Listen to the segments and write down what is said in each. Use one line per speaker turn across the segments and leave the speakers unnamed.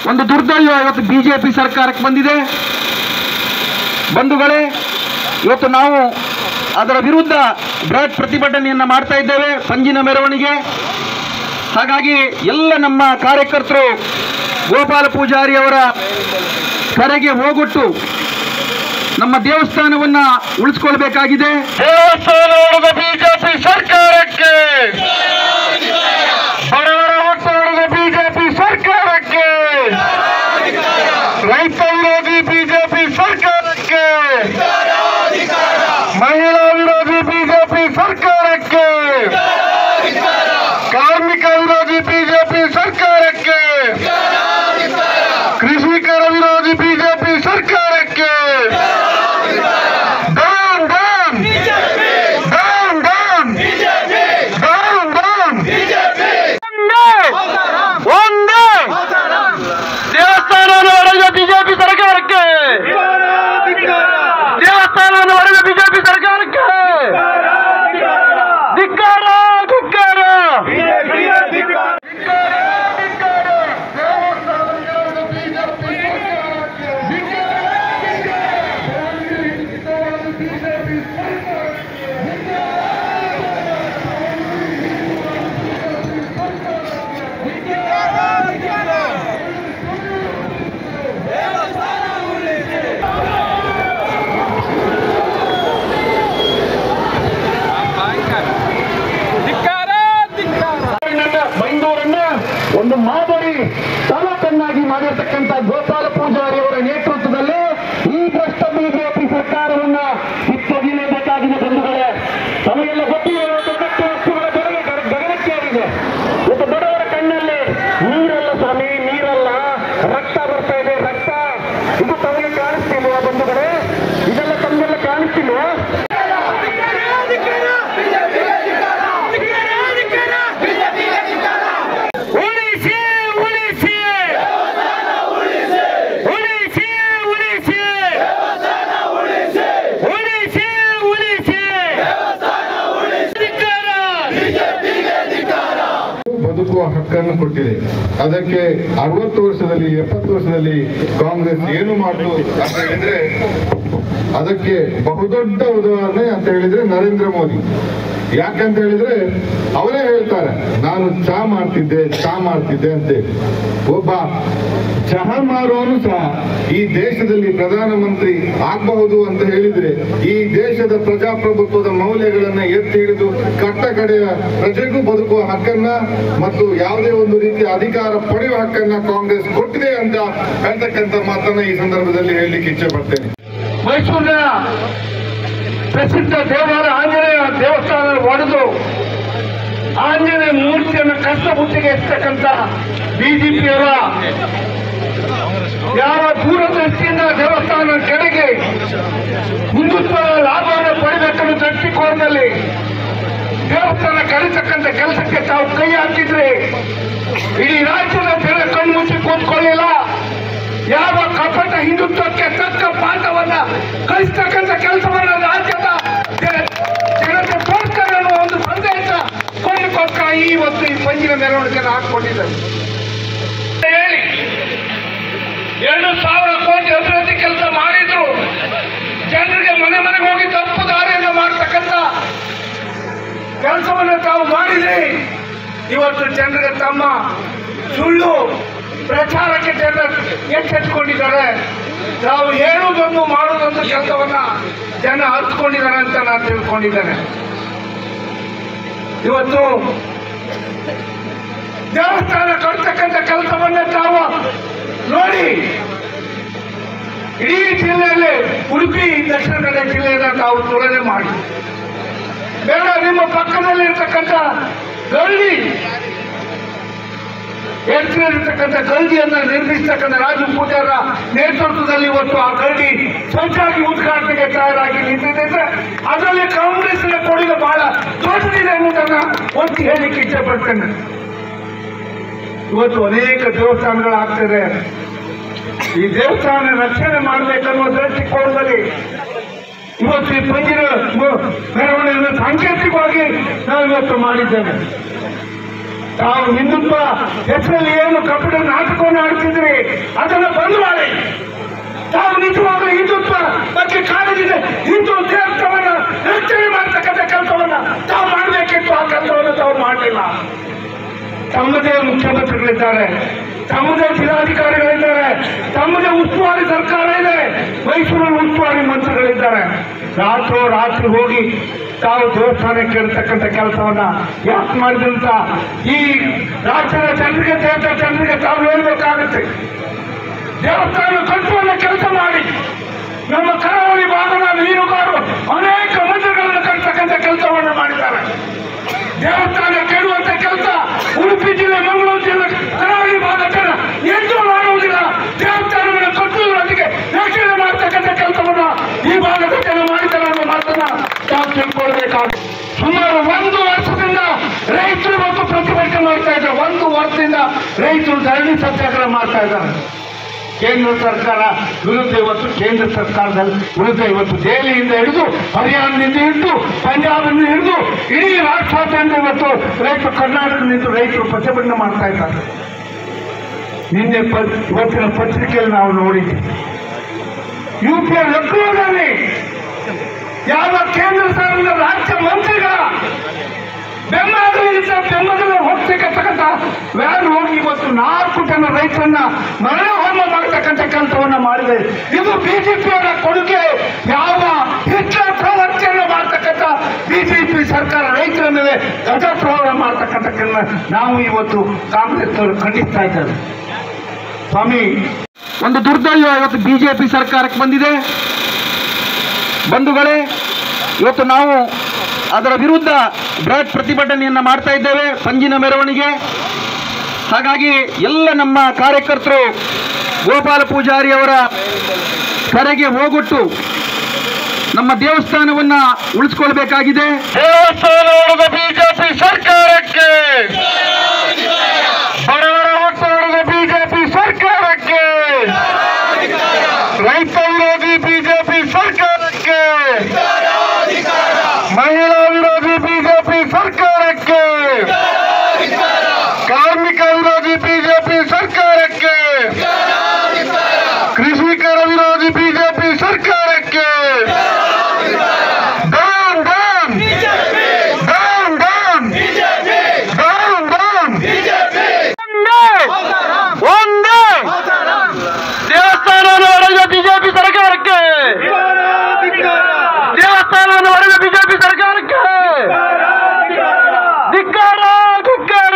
ಒಂದು ದುರ್ದೈವ ಇವತ್ತು ಬಿಜೆಪಿ ಸರ್ಕಾರಕ್ಕೆ ಬಂದಿದೆ ಬಂಧುಗಳೇ ಇವತ್ತು ನಾವು ಅದರ ವಿರುದ್ಧ ಬೃಹತ್ ಪ್ರತಿಭಟನೆಯನ್ನು ಮಾಡ್ತಾ ಇದ್ದೇವೆ ಪಂಜಿನ ಮೆರವಣಿಗೆ ಹಾಗಾಗಿ ಎಲ್ಲ ನಮ್ಮ ಕಾರ್ಯಕರ್ತರು ಗೋಪಾಲ ಪೂಜಾರಿ ಅವರ ಕರೆಗೆ ಹೋಗೊಟ್ಟು ನಮ್ಮ ದೇವಸ್ಥಾನವನ್ನ ಉಳಿಸ್ಕೊಳ್ಬೇಕಾಗಿದೆ
ದೇವಸ್ಥಾನದ ಬಿಜೆಪಿ ಸರ್ಕಾರಕ್ಕೆ ಬಡವರ ಒತ್ತಡದ ಬಿಜೆಪಿ ಸರ್ಕಾರಕ್ಕೆ ರೈತ ವಿರೋಧಿ ಬಿಜೆಪಿ ಸರ್ಕಾರಕ್ಕೆ ಮಹಿಳಾ ವಿರೋಧಿ ಬಿಜೆಪಿ ಸರ್ಕಾರಕ್ಕೆ ಕಾರ್ಮಿಕ ವಿರೋಧಿ ಬಿಜೆಪಿ ಸರ್ಕಾರಕ್ಕೆ ಕೃಷಿಕರ ವಿರೋಧಿ ಬಿಜೆಪಿ ಸರ್ಕಾರಕ್ಕೆ down down down down down down ಒಂದೇ ದೇವಸ್ಥಾನವನ್ನು ಹೊಡೆದ ಬಿಜೆಪಿ ಸರ್ಕಾರಕ್ಕೆ ದೇವಸ್ಥಾನವನ್ನು ಹೊಡೆದ ಬಿಜೆಪಿ ಸರ್ಕಾರಕ್ಕೆ ಧಿಕ್ಕಾರ ಧಿಕ್ಕಾರ
ಮೈಂದೂರನ್ನ ಒಂದು ಮಾದರಿ ತಾಲೂಕನ್ನಾಗಿ ಮಾಡಿರ್ತಕ್ಕಂಥ ಗೋಪಾಲ ಪೂಜಾರಿ ಅವರ ನೇತೃತ್ವದಲ್ಲಿ ಈ ಭ್ರಷ್ಟ ಬಿಜೆಪಿ ಸರ್ಕಾರವನ್ನ ಕಿತ್ತೊಗೆಯಲೇಬೇಕಾಗಿದೆ ಬಂಧುಗಳೇ ತಮಗೆಲ್ಲ ಗೊತ್ತಿದೆ ಇವತ್ತು ಕಟ್ಟು ವಸ್ತುಗಳ ಬೆಲೆ ಗಗ- ಗಗನಕ್ಕೇರಿದೆ ಇವತ್ತು ಬಡವರ ಕಣ್ಣಲ್ಲಿ ನೀರಲ್ಲ ಸ್ವಾಮಿ ನೀರಲ್ಲ ರಕ್ತ ಬರ್ತಾ ಇದೆ ರಕ್ತ ಇದು ತಮಗೆ ಕಾಣಿಸ್ತಿಲ್ವಾ ಬಂಧುಗಳೇ ಇದೆಲ್ಲ ತಮಗೆಲ್ಲ ಕಾಣಿಸ್ತಿಲ್ವಾ
ಉಳಿಸಿ ಉಳಿಸಿ ಉಳಿಸಿ ಉಳಿಸಿ ಉಳಿಸಿ ಉಳಿಸಿ ಧಿಕ್ಕಾರ.
ಬದುಕುವ ಹಕ್ಕನ್ನು ಕೊಟ್ಟಿದೆ ಅದಕ್ಕೆ ಅರವತ್ತು ವರ್ಷದಲ್ಲಿ ಎಪ್ಪತ್ತು ವರ್ಷದಲ್ಲಿ ಕಾಂಗ್ರೆಸ್ ಏನು ಮಾಡಿತು ಅಂತ ಹೇಳಿದ್ರೆ ಅದಕ್ಕೆ ಬಹುದೊಡ್ಡ ಉದಾಹರಣೆ ಅಂತ ಹೇಳಿದ್ರೆ ನರೇಂದ್ರ ಮೋದಿ ಯಾಕಂತ ಹೇಳಿದ್ರೆ ಅವರೇ ಹೇಳ್ತಾರೆ ನಾನು ಚಹಾ ಮಾಡ್ತಿದ್ದೆ ಚಹಾ ಮಾಡ್ತಿದ್ದೆ ಅಂತೇಳಿ ಒಬ್ಬ ಚಹಾ ಮಾರುವನು ಸಹ ಈ ದೇಶದಲ್ಲಿ ಪ್ರಧಾನಮಂತ್ರಿ ಆಗಬಹುದು ಅಂತ ಹೇಳಿದ್ರೆ ಈ ದೇಶದ ಪ್ರಜಾಪ್ರಭುತ್ವದ ಮೌಲ್ಯಗಳನ್ನ ಎತ್ತಿ ಹಿಡಿದು ಕಟ್ಟ ಕಡೆಯ ಪ್ರಜೆಗೂ ಬದುಕುವ ಹಕ್ಕನ್ನ ಮತ್ತು ಯಾವುದೇ ಒಂದು ರೀತಿಯ ಅಧಿಕಾರ ಪಡೆಯುವ ಹಕ್ಕನ್ನ ಕಾಂಗ್ರೆಸ್ ಕೊಟ್ಟಿದೆ ಅಂತ ಹೇಳ್ತಕ್ಕಂಥ ಮಾತನ್ನ ಈ ಸಂದರ್ಭದಲ್ಲಿ ಹೇಳಲಿಕ್ಕೆ ಇಚ್ಛೆ ಪಡ್ತೇನೆ
ಮೈಸೂರಿನ ಪ್ರಸಿದ್ಧ ದೇವಾಲಯ ಆಂಜನೇಯ ದೇವಸ್ಥಾನ ಒಡೆದು ಆಂಜನೇಯ ಮೂರ್ತಿಯನ್ನು ಕಷ್ಟ ಬುತ್ತಿಗೆ ಎತ್ತಕ್ಕಂಥ ಬಿಜೆಪಿಯವರ ಯಾವ ದೂರದೃಷ್ಟಿಯಿಂದ ದೇವಸ್ಥಾನ ಕೆಳಗೆ ಹಿಂದುತ್ವದ ಲಾಭವನ್ನು ಪಡೆಯಬೇಕೆಂಬ ದೃಷ್ಟಿಕೋನದಲ್ಲಿ ದೇವಸ್ಥಾನ ಕರೀತಕ್ಕಂಥ ಕೆಲಸಕ್ಕೆ ತಾವು ಕೈ ಹಾಕಿದ್ರೆ ಇಡೀ ರಾಜ್ಯದ ಜನ ಕಣ್ಮುಚ್ಚಿ ಕೂತ್ಕೊಳ್ಳಿಲ್ಲ ಯಾವ ಕಪಟ ಹಿಂದುತ್ವಕ್ಕೆ ತಕ್ಕ ಪಾಠವನ್ನ ಕಲಿಸ್ತಕ್ಕಂಥ ಕೆಲಸವನ್ನ ರಾಜ್ಯದ ಜನ- ಜನತೆ ತೋರ್ತಾರೆ ಅನ್ನೋ ಒಂದು ಸಂದೇಶ ಕೊಡಲಿಕ್ಕೋಸ್ಕರ ಈ ಇವತ್ತು ಈ ಪಂಜಿನ ಮೆರವಣಿಗೆಯನ್ನು ಹಾಕೊಂಡಿದ್ದಾರೆ ಹೇಳಿ ಎರಡು ಸಾವಿರ ಕೋಟಿ ಅಭಿವೃದ್ಧಿ ಕೆಲಸ ಮಾಡಿದ್ರು ಜನರಿಗೆ ಮನೆ ಮನೆಗೆ ಹೋಗಿ ತಪ್ಪು ದಾರಿಯನ್ನು ಮಾಡ್ತಕ್ಕಂಥ ಕೆಲಸವನ್ನು ತಾವು ಮಾಡಿದ್ರಿ ಇವತ್ತು ಜನರಿಗೆ ತಮ್ಮ ಸುಳ್ಳು ಪ್ರಚಾರಕ್ಕೆ ಜನ ಎಚ್ಚೆತ್ಕೊಂಡಿದ್ದಾರೆ ತಾವು ಹೇಳುವುದೊಂದು ಮಾಡುವುದೊಂದು ಕೆಲಸವನ್ನ ಜನ ಹತ್ಕೊಂಡಿದ್ದಾರೆ ಅಂತ ನಾನು ತಿಳ್ಕೊಂಡಿದ್ದೇನೆ ಇವತ್ತು ದೇವಸ್ಥಾನ ಕಟ್ತಕ್ಕಂಥ ಕೆಲಸವನ್ನ ತಾವು ನೋಡಿ ಇಡೀ ಜಿಲ್ಲೆಯಲ್ಲಿ ಉಡುಪಿ ದಕ್ಷಿಣ ಕನ್ನಡ ಜಿಲ್ಲೆಯನ್ನ ತಾವು ತುಲನೆ ಮಾಡಿ ಬೇಡ ನಿಮ್ಮ ಪಕ್ಕದಲ್ಲಿ ಇರ್ತಕ್ಕಂಥ ಗಳ್ಳಿ ಎತ್ತರಲ್ಲಿರ್ತಕ್ಕಂಥ ಗಲ್ಡಿಯನ್ನ ನಿರ್ಮಿಸ್ತಕ್ಕಂಥ ರಾಜು ಪೂಜಾರ ನೇತೃತ್ವದಲ್ಲಿ ಇವತ್ತು ಆ ಗಲ್ಡಿ ಸ್ವಚ್ಛಾಗಿ ಉದ್ಘಾಟನೆಗೆ ತಯಾರಾಗಿ ನಿಂತಿದೆ ಅಂದ್ರೆ ಅದರಲ್ಲಿ ಕಾಂಗ್ರೆಸ್ನ ಕೊಡುಗೆ ಬಹಳ ದೊಡ್ಡದಿದೆ ಅನ್ನೋದನ್ನ ಒತ್ತಿ ಹೇಳಲಿಕ್ಕೆ ಇಚ್ಛೆ ಪಡ್ತೇನೆ ಇವತ್ತು ಅನೇಕ ದೇವಸ್ಥಾನಗಳಾಗ್ತದೆ ಈ ದೇವಸ್ಥಾನ ರಕ್ಷಣೆ ಮಾಡಬೇಕನ್ನುವ ದೃಷ್ಟಿಕೋನದಲ್ಲಿ ಇವತ್ತು ಈ ಪಂಜಿನ ಮ- ಮೆರವಣಿಗೆಯನ್ನು ಸಾಂಕೇತಿಕವಾಗಿ ನಾವು ಇವತ್ತು ಮಾಡಿದ್ದೇವೆ ತಾವು ಹಿಂದುತ್ವ ಹೆಸರಲ್ಲಿ ಏನು ಕಪಟ ನಾಟಕವನ್ನು ಆಡ್ತಿದ್ರಿ ಅದನ್ನು ಬಂದ್ ಮಾಡಿ ತಾವು ನಿಜವಾಗ್ಲೂ ಹಿಂದುತ್ವ ಬಗ್ಗೆ ಕಾಳಜಿದೆ ಹಿಂದೂ ದೇವತ್ವವನ್ನ ರಕ್ಷಣೆ ಮಾಡ್ತಕ್ಕಂಥ ಕೆಲಸವನ್ನ ತಾವು ಮಾಡಬೇಕಿತ್ತು ಆ ಕೆಲಸವನ್ನು ತಾವು ಮಾಡಲಿಲ್ಲ ತಮ್ಮದೇ ಮುಖ್ಯಮಂತ್ರಿಗಳಿದ್ದಾರೆ ತಮ್ಮದೇ ಜಿಲ್ಲಾಧಿಕಾರಿಗಳಿದ್ದಾರೆ ತಮ್ಮದೇ ಉಸ್ತುವಾರಿ ಸರ್ಕಾರ ಇದೆ ಮೈಸೂರಲ್ಲಿ ಉಸ್ತುವಾರಿ ಮಂತ್ರಿಗಳಿದ್ದಾರೆ ರಾತ್ರೋ ರಾತ್ರಿ ಹೋಗಿ ತಾವು ದೇವಸ್ಥಾನಕ್ಕೆ ಇರತಕ್ಕಂಥ ಕೆಲಸವನ್ನ ಯಾಕೆ ಮಾಡಿದಂತ ಈ ರಾಜ್ಯದ ಜನರಿಗೆ ದೇಶದ ಜನರಿಗೆ ತಾವು ಹೇಳ್ಬೇಕಾಗುತ್ತೆ ದೇವಸ್ಥಾನ ಕಟ್ಟುವಂತ ಕೆಲಸ ಮಾಡಿ ನಮ್ಮ ಕರಾವಳಿ ಭಾಗದ ಮೀನುಗಾರರು ಅನೇಕ ಮಂದಿರಗಳನ್ನು ಕಟ್ಟತಕ್ಕಂಥ ಕೆಲಸವನ್ನು ಮಾಡಿದ್ದಾರೆ ದೇವಸ್ಥಾನ ಕೆಡುವಂತ ಕೆಲಸ ಉಡುಪಿ ಜಿಲ್ಲೆ ಮಂಗಳೂರು ಜಿಲ್ಲೆ ಕರಾವಳಿ ಭಾಗದ ಜನ ಎಂದೂ ಮಾಡುವುದಿಲ್ಲ ದೇವಸ್ಥಾನವನ್ನು ಕಟ್ಟುವುದರೊಂದಿಗೆ ರಕ್ಷಣೆ ಮಾಡತಕ್ಕಂಥ ಕೆಲಸವನ್ನ ಈ ಭಾಗದ ಜನ ಮಾಡಿದ್ದಾರೆ ಅನ್ನೋ ಮಾತನ್ನ ತಾವು ತಿಳ್ಕೊಳ್ಬೇಕಾಗುತ್ತೆ ಸುಮಾರು ಒಂದು ವರ್ಷದಿಂದ ರೈತರು ಇವತ್ತು ಪ್ರತಿಭಟನೆ ಮಾಡ್ತಾ ಇದ್ದಾರೆ ಒಂದು ವರ್ಷದಿಂದ ರೈತರು ಧರಣಿ ಸತ್ಯಾಗ್ರಹ ಮಾಡ್ತಾ ಇದ್ದಾರೆ ಕೇಂದ್ರ ಸರ್ಕಾರ ವಿರುದ್ಧ ಇವತ್ತು ಕೇಂದ್ರ ಸರ್ಕಾರದಲ್ಲಿ ವಿರುದ್ಧ ಇವತ್ತು ದೆಹಲಿಯಿಂದ ಹಿಡಿದು ಹರಿಯಾಣದಿಂದ ಹಿಡಿದು ಪಂಜಾಬ್ನಿಂದ ಹಿಡಿದು ಇಡೀ ರಾಷ್ಟ್ರಾದ್ಯಂತ ಇವತ್ತು ರೈತರು ಕರ್ನಾಟಕದಿಂದ ರೈತರು ಪ್ರತಿಭಟನೆ ಮಾಡ್ತಾ ಇದ್ದಾರೆ ನಿನ್ನೆ ಪ- ಇವತ್ತಿನ ಪತ್ರಿಕೆಯಲ್ಲಿ ನಾವು ನೋಡಿದ್ವಿ ಯು ಪಿ ಲಕ್ನೋದಲ್ಲಿ ಯಾವ ಕೇಂದ್ರ ಸರ್ಕಾರದ ರಾಜ್ಯ ಮಂತ್ರಿಗಳ ಬೆಂಬಲದಿಂದ ಬೆಂಬಲ ಹೋಗ್ತಕ್ಕಂಥ ವ್ಯಾನ್ ಹೋಗಿ ಇವತ್ತು ನಾಲ್ಕು ಜನ ರೈತರನ್ನ ಮರಣ ಹೋಮ ಮಾಡತಕ್ಕಂಥ ಕೆಲಸವನ್ನ ಮಾಡಿದೆ ಇದು ಬಿಜೆಪಿಯವರ ಕೊಡುಗೆ ಯಾವ ಹಿಟ್ಲರ್ ಪ್ರವರ್ತನೆ ಮಾಡ್ತಕ್ಕಂಥ ಬಿಜೆಪಿ ಸರ್ಕಾರ ರೈತರ ಮೇಲೆ ಗಜಪ್ರಹಾರ ಮಾಡ್ತಕ್ಕಂಥ ಕೆಲಸ ನಾವು ಇವತ್ತು ಕಾಂಗ್ರೆಸ್ ಅವರು ಖಂಡಿಸ್ತಾ ಇದ್ದಾರೆ ಸ್ವಾಮಿ
ಒಂದು ದುರ್ದೈವ ಇವತ್ತು ಬಿಜೆಪಿ ಸರ್ಕಾರಕ್ಕೆ ಬಂದಿದೆ ಬಂಧುಗಳೇ ಇವತ್ತು ನಾವು ಅದರ ವಿರುದ್ಧ ಬೃಹತ್ ಪ್ರತಿಭಟನೆಯನ್ನ ಮಾಡ್ತಾ ಇದ್ದೇವೆ ಪಂಜಿನ ಮೆರವಣಿಗೆ ಹಾಗಾಗಿ ಎಲ್ಲ ನಮ್ಮ ಕಾರ್ಯಕರ್ತರು ಗೋಪಾಲ ಪೂಜಾರಿ ಅವರ ಕರೆಗೆ ಹೋಗೊಟ್ಟು ನಮ್ಮ ದೇವಸ್ಥಾನವನ್ನ ಉಳಿಸ್ಕೊಳ್ಬೇಕಾಗಿದೆ ದೇವಸ್ಥಾನದ ಬಿಜೆಪಿ ಸರ್ಕಾರಕ್ಕೆ ಬಡವರ ಒತ್ತಡದ ಬಿಜೆಪಿ ಸರ್ಕಾರಕ್ಕೆ ರೈತ ವಿರೋಧಿ ಬಿಜೆಪಿ ಸರ್ಕಾರಕ್ಕೆ ಮಹಿಳಾ ವಿರೋಧಿ ಬಿಜೆಪಿ ಸರ್ಕಾರಕ್ಕೆ ಕಾರ್ಮಿಕ ವಿರೋಧಿ ಬಿಜೆಪಿ ಸರ್ಕಾರಕ್ಕೆ ಕೃಷಿಕರ ವಿರೋಧಿ ಬಿಜೆಪಿ ಸರ್ಕಾರಕ್ಕೆ down down down down down down ಒಂದೇ ದೇವಸ್ಥಾನವನ್ನು ಹೊಡೆದ ಬಿಜೆಪಿ ಸರ್ಕಾರಕ್ಕೆ ದೇವಸ್ಥಾನವನ್ನು ಹೊಡೆದ ಬಿಜೆಪಿ ಸರ್ಕಾರಕ್ಕೆ ಧಿಕ್ಕಾರ ಧಿಕ್ಕಾರ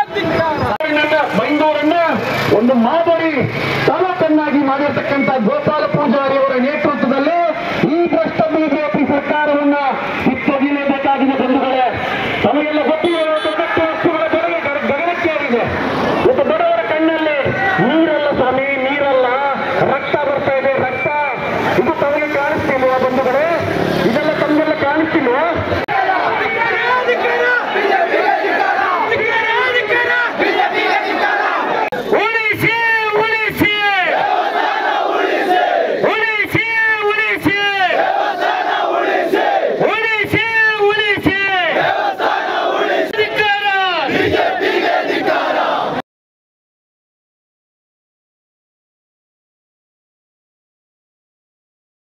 ಮೈಂದೂರನ್ನ ಒಂದು ಮಾದರಿ ತಾಲೂಕನ್ನಾಗಿ ಮಾಡಿರ್ತಕ್ಕಂಥ ಗೋಪಾಲ